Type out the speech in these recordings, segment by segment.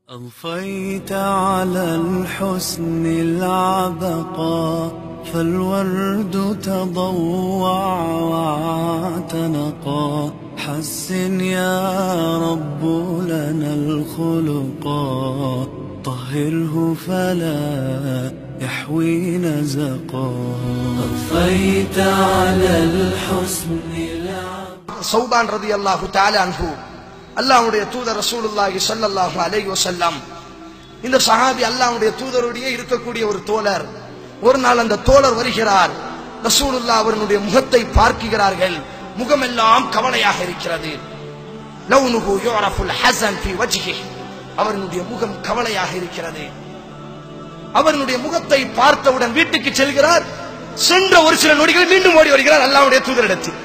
أضفيت على الحسن العبقى فالورد تضوع واعتنقا حسن يا رب لنا الخلقا طهره فلا يحوي نزقا أضفيت على الحسن العبقى சௌபான் ரதி அல்லாஹு தாலா அன்பு அல்லாஹ்வுடைய தூதர் ரசூலுல்லாஹி ஸல்லல்லாஹு அலைஹி வஸல்லம் இந்த சஹாபி அல்லாஹ்வுடைய தூதருடைய இருக்கக்கூடிய ஒரு தோழர் ஒரு நாள் அந்த தோழர் வருகிறார் ரசூலுல்லாஹ் அவர்களுடைய முகத்தை பார்க்கிறார்கள் முகமெல்லாம் கவலையாக இருக்கிறது லவ்னுஹு யுரஃபுல் ஹஸன் ஃபி வஜ்ஹி அவர்களுடைய முகம் கவலையாக இருக்கிறது அவர்களுடைய முகத்தை பார்த்தவுடன் வீட்டுக்கு செல்கிறார் சென்ற ஒரு சில நொடிகள் மீண்டும் ஓடி வருகிறார் அல்லாஹ்வுடைய தூதரிடத்தில்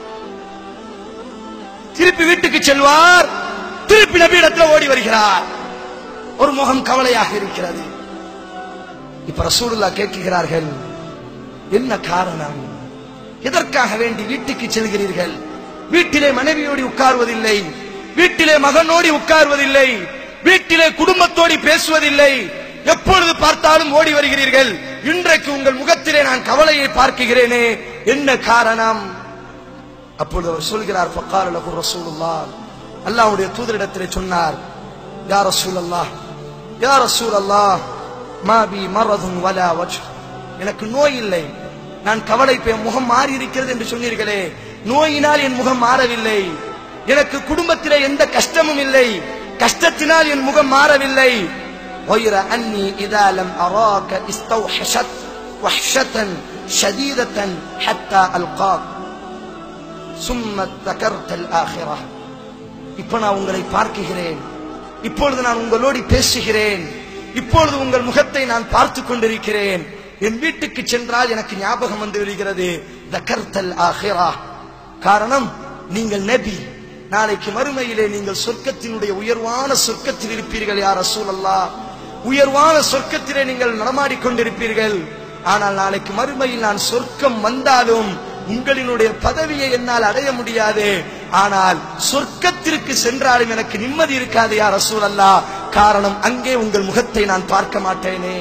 திருப்பி வீட்டுக்கு செல்வார் திருப்பி நபியிடத்தில் ஓடி வருகிறார் ஒரு முகம் கவலையாக இருக்கிறது இப்ப ரசூலுல்லா கேட்கிறார்கள் என்ன காரணம் எதற்காக வேண்டி வீட்டுக்கு செல்கிறீர்கள் வீட்டிலே மனைவியோடு உட்கார்வதில்லை வீட்டிலே மகனோடு உட்கார்வதில்லை வீட்டிலே குடும்பத்தோடு பேசுவதில்லை எப்பொழுது பார்த்தாலும் ஓடி வருகிறீர்கள் இன்றைக்கு உங்கள் முகத்திலே நான் கவலையை பார்க்கிறேனே என்ன காரணம் அப்பொழுது அவர் சொல்கிறார் ஃபக்கால லஹு ரசூலுல்லாஹ் அல்லாஹ்வுடைய தூதரிடத்திலே சொன்னார் யா ரசூலல்லாஹ் யா ரசூலல்லாஹ் மா பி மரதுன் வலா வஜ் எனக்கு நோய் இல்லை நான் கவலை பே- முகம் மாறி இருக்கிறது என்று சொன்னீர்களே நோயினால் என் முகம் மாறவில்லை எனக்கு குடும்பத்திலே எந்த கஷ்டமும் இல்லை கஷ்டத்தினால் என் முகம் மாறவில்லை غير أني إذا لم أراك استوحشت وحشة شديدة حتى ألقاك சும்ம தகர்த்தல் ஆகிரா இப்ப நான் உங்களை பார்க்கிறேன் இப்பொழுது நான் உங்களோடு பேசுகிறேன் இப்பொழுது உங்கள் முகத்தை நான் பார்த்து கொண்டிருக்கிறேன் என் வீட்டுக்கு சென்றால் எனக்கு ஞாபகம் வந்து விடுகிறது தகர்த்தல் ஆகிரா காரணம் நீங்கள் நபி நாளைக்கு மறுமையிலே நீங்கள் சொர்க்கத்தினுடைய உயர்வான சொர்க்கத்தில் இருப்பீர்கள் யார் ரசூலல்லா உயர்வான சொர்க்கத்திலே நீங்கள் நடமாடிக் கொண்டிருப்பீர்கள் ஆனால் நாளைக்கு மறுமையில் நான் சொர்க்கம் வந்தாலும் உங்களினுடைய பதவியை என்னால் அடைய முடியாது ஆனால் சொர்க்கத்திற்கு சென்றாலும் எனக்கு நிம்மதி இருக்காது யார் ரசூல் அல்லா காரணம் அங்கே உங்கள் முகத்தை நான் பார்க்க மாட்டேனே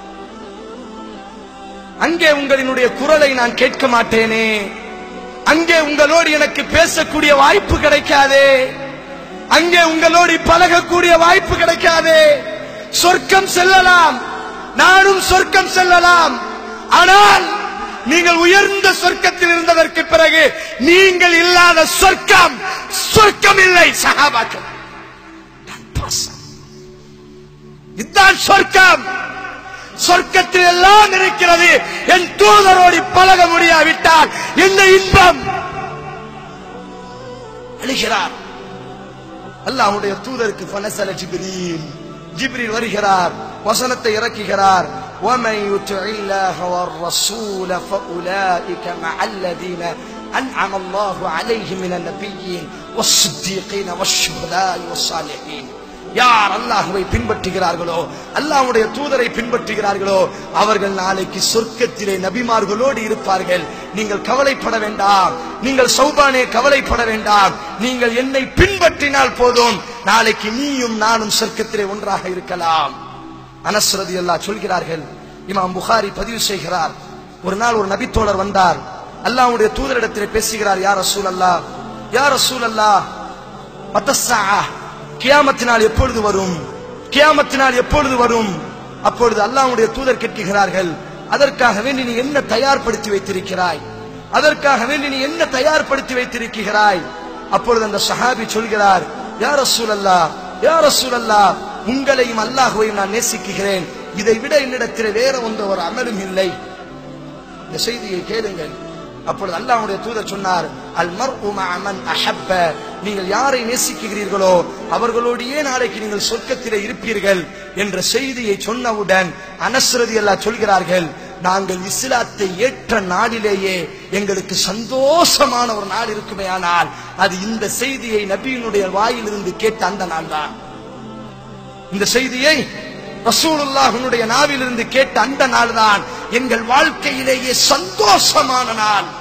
அங்கே உங்களினுடைய குரலை நான் கேட்க மாட்டேனே அங்கே உங்களோடு எனக்கு பேசக்கூடிய வாய்ப்பு கிடைக்காதே அங்கே உங்களோடு பழகக்கூடிய வாய்ப்பு கிடைக்காதே சொர்க்கம் செல்லலாம் நானும் சொர்க்கம் செல்லலாம் ஆனால் நீங்கள் உயர்ந்த சொர்க்கத்தில் இருந்ததற்கு பிறகு நீங்கள் இல்லாத சொர்க்கம் சொர்க்கம் இல்லை சகாபாக்கள் நான் பாசம். இதுதான் சொர்க்கம் சொர்க்கத்தில் எல்லாம் இருக்கிறது என் தூதரோடு பழக முடியாவிட்டால் என்ன இன்பம் அழுகிறார் அல்லாஹ்வுடைய தூதருக்கு ஃபனசல ஜிப்ரீல் ஜிப்ரீல் வருகிறார் வசனத்தை இறக்குகிறார் ومن يطع الله والرسول فاولئك مع الذين انعم الله عليهم من النبيين والصديقين والشهداء والصالحين யார் அல்லாஹுவை பின்பற்றுகிறார்களோ அல்லாஹ்வுடைய தூதரை பின்பற்றுகிறார்களோ அவர்கள் நாளைக்கு சொர்க்கத்திலே நபிமார்களோடு இருப்பார்கள் நீங்கள் கவலைப்பட வேண்டாம் நீங்கள் சௌபானே கவலைப்பட வேண்டாம் நீங்கள் என்னை பின்பற்றினால் போதும் நாளைக்கு நீயும் நானும் சொர்க்கத்திலே ஒன்றாக இருக்கலாம் அனஸ்ரதி அல்லாஹ் சொல்கிறார்கள் இமாம் புகாரி பதிவு செய்கிறார் ஒரு நாள் ஒரு நபித்தோழர் வந்தார் அல்லாஹ்வுடைய தூதரிடத்திலே பேசுகிறார் யார் ரசூல் அல்லாஹ் யார் ரசூல் அல்லாஹ் மத்தஸ்ஸா கியாமத்தினால் எப்பொழுது வரும் கியாமத்தினால் எப்பொழுது வரும் அப்பொழுது அல்லாஹ்வுடைய தூதர் கேட்கிறார்கள் அதற்காக வேண்டி நீ என்ன தயார்படுத்தி வைத்திருக்கிறாய் அதற்காக வேண்டி நீ என்ன தயார்படுத்தி வைத்திருக்கிறாய் அப்பொழுது அந்த சஹாபி சொல்கிறார் யார் ரசூல் அல்லாஹ் யார் ரசூல் அல்லாஹ் உங்களையும் அல்லாஹுவையும் நான் நேசிக்கிறேன் இதை விட என்னிடத்தில் வேற ஒன்ற ஒரு அமலும் இல்லை இந்த செய்தியை கேளுங்கள் அப்பொழுது அல்லாஹ்வுடைய தூதர் சொன்னார் அல் மர்உ மஅ மன் அஹப்ப நீங்கள் யாரை நேசிக்கிறீர்களோ அவர்களோடையே நாளைக்கு நீங்கள் சொர்க்கத்திலே இருப்பீர்கள் என்ற செய்தியை சொன்னவுடன் அனஸ்ரதி அல்லாஹ் சொல்கிறார்கள் நாங்கள் இஸ்லாத்தை ஏற்ற நாளிலேயே எங்களுக்கு சந்தோஷமான ஒரு நாள் இருக்குமே ஆனால் அது இந்த செய்தியை நபியினுடைய வாயிலிருந்து கேட்ட அந்த நாள் தான் இந்த செய்தியை ரசூலுல்லாஹினுடைய நாவிலிருந்து கேட்ட அந்த நாள் தான் எங்கள் வாழ்க்கையிலேயே சந்தோஷமான நாள்